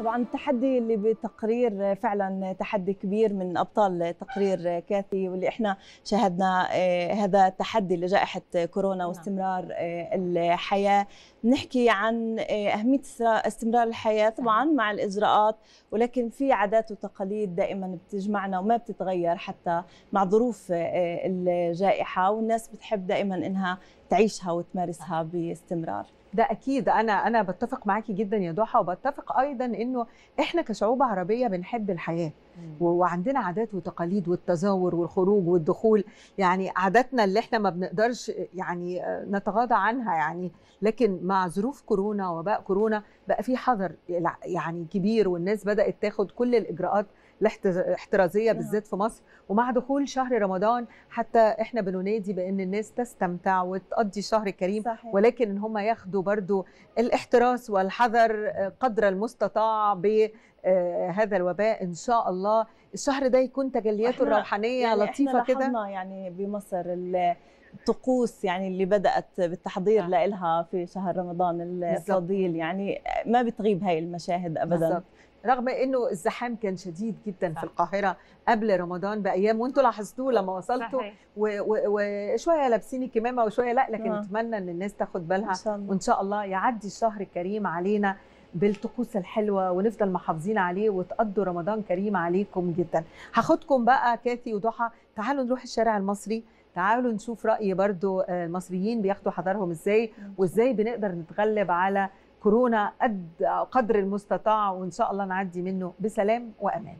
طبعا التحدي اللي بتقرير فعلا تحدي كبير من ابطال تقرير كاثي واللي احنا شاهدنا آه، هذا التحدي لجائحه كورونا واستمرار آه، الحياه نحكي عن آه، اهميه إسرا- استمرار الحياه طبعا مع الاجراءات ولكن في عادات وتقاليد دائما بتجمعنا وما بتتغير حتى مع ظروف آه، الجائحه والناس بتحب دائما انها تعيشها وتمارسها باستمرار ده اكيد انا انا بتفق معاكي جدا يا ضحى وبتفق ايضا انه احنا كشعوب عربيه بنحب الحياه و- وعندنا عادات وتقاليد والتزاور والخروج والدخول يعني عاداتنا اللي احنا ما بنقدرش يعني آه، نتغاضى عنها يعني لكن مع ظروف كورونا وباء كورونا بقى في حذر يعني كبير والناس بدات تاخد كل الاجراءات الاحترازيه نعم. بالذات في مصر ومع دخول شهر رمضان حتى احنا بننادي بان الناس تستمتع وتقضي الشهر الكريم صحيح. ولكن ان هم ياخدوا برضو الاحتراس والحذر آه، قدر المستطاع بهذا الوباء ان شاء الله الشهر ده يكون تجلياته وإحنا- الروحانيه يعني لطيفه احنا كده لاحظنا يعني بمصر ال- الطقوس يعني اللي بدأت بالتحضير آه. لها في شهر رمضان الفضيل يعني ما بتغيب هاي المشاهد أبدا بالظبط. رغم انه الزحام كان شديد جدا في القاهره قبل رمضان بايام وانتوا لاحظتوه لما وصلتوا صحيح. و- و- وشويه لابسين الكمامه وشويه لا لكن آه. نتمنى ان الناس تاخد بالها إن شاء الله وان شاء الله يعدي الشهر الكريم علينا بالطقوس الحلوه ونفضل محافظين عليه وتقضوا رمضان كريم عليكم جدا هاخدكم بقى كاثي وضحى تعالوا نروح الشارع المصري تعالوا نشوف راي برضو آه، المصريين بياخدوا حذرهم ازاي وازاي بنقدر نتغلب على كورونا قد قدر المستطاع وان شاء الله نعدي منه بسلام وامان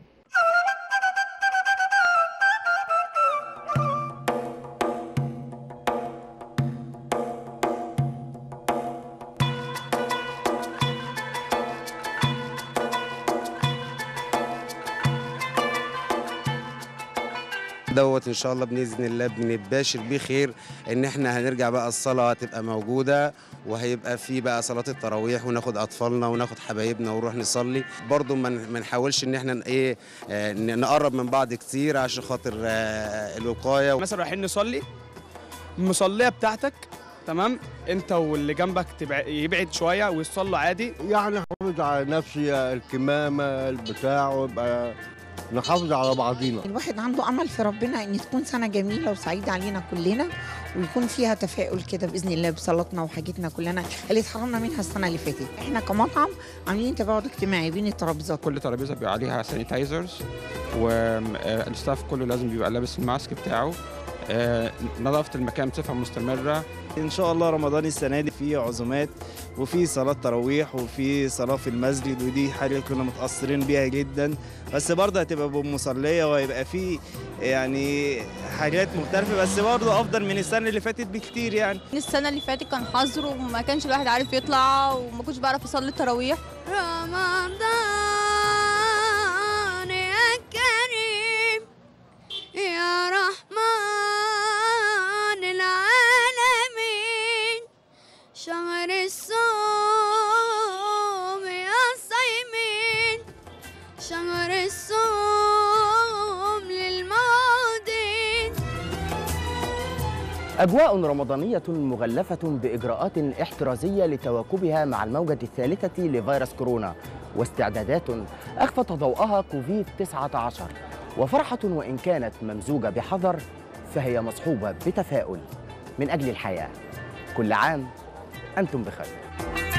دوت ان شاء الله باذن الله بنباشر بيه خير ان احنا هنرجع بقى الصلاه هتبقى موجوده وهيبقى في بقى صلاه التراويح وناخد اطفالنا وناخد حبايبنا ونروح نصلي برضو ما ن- ما نحاولش ان احنا ن- ايه آه، ن- نقرب من بعض كتير عشان خاطر آه، الوقايه مثلا رايحين نصلي المصليه بتاعتك تمام انت واللي جنبك تبع... يبعد شويه ويصلوا عادي يعني احافظ على نفسي الكمامه البتاع ويبقى نحافظ على بعضينا الواحد عنده امل في ربنا ان تكون سنه جميله وسعيده علينا كلنا ويكون فيها تفاؤل كده باذن الله بصلاتنا وحاجتنا كلنا اللي اتحرمنا منها السنه اللي فاتت احنا كمطعم عاملين تباعد اجتماعي بين الترابيزات كل ترابيزه بيبقى عليها سانيتايزرز والستاف كله لازم بيبقى لابس الماسك بتاعه آه، نظافه المكان بصفه مستمره ان شاء الله رمضان السنه دي فيه عزومات وفي صلاه تراويح وفي صلاه في المسجد ودي حاجه كنا متاثرين بيها جدا بس برضه هتبقى بمصليه وهيبقى في يعني حاجات مختلفه بس برضه افضل من السنه اللي فاتت بكتير يعني السنة اللي فاتت كان حظر وما كانش الواحد عارف يطلع وما كنتش بعرف اصلي التراويح رمضان يا كريم يا رحمن العالمين شهر الصوم يا صايمين شهر الصوم للماضين أجواء رمضانية مغلفة بإجراءات احترازية لتواكبها مع الموجة الثالثة لفيروس كورونا واستعدادات أخفت ضوءها كوفيد 19 وفرحة وإن كانت ممزوجة بحذر فهي مصحوبة بتفاؤل من أجل الحياة كل عام أنتم بخير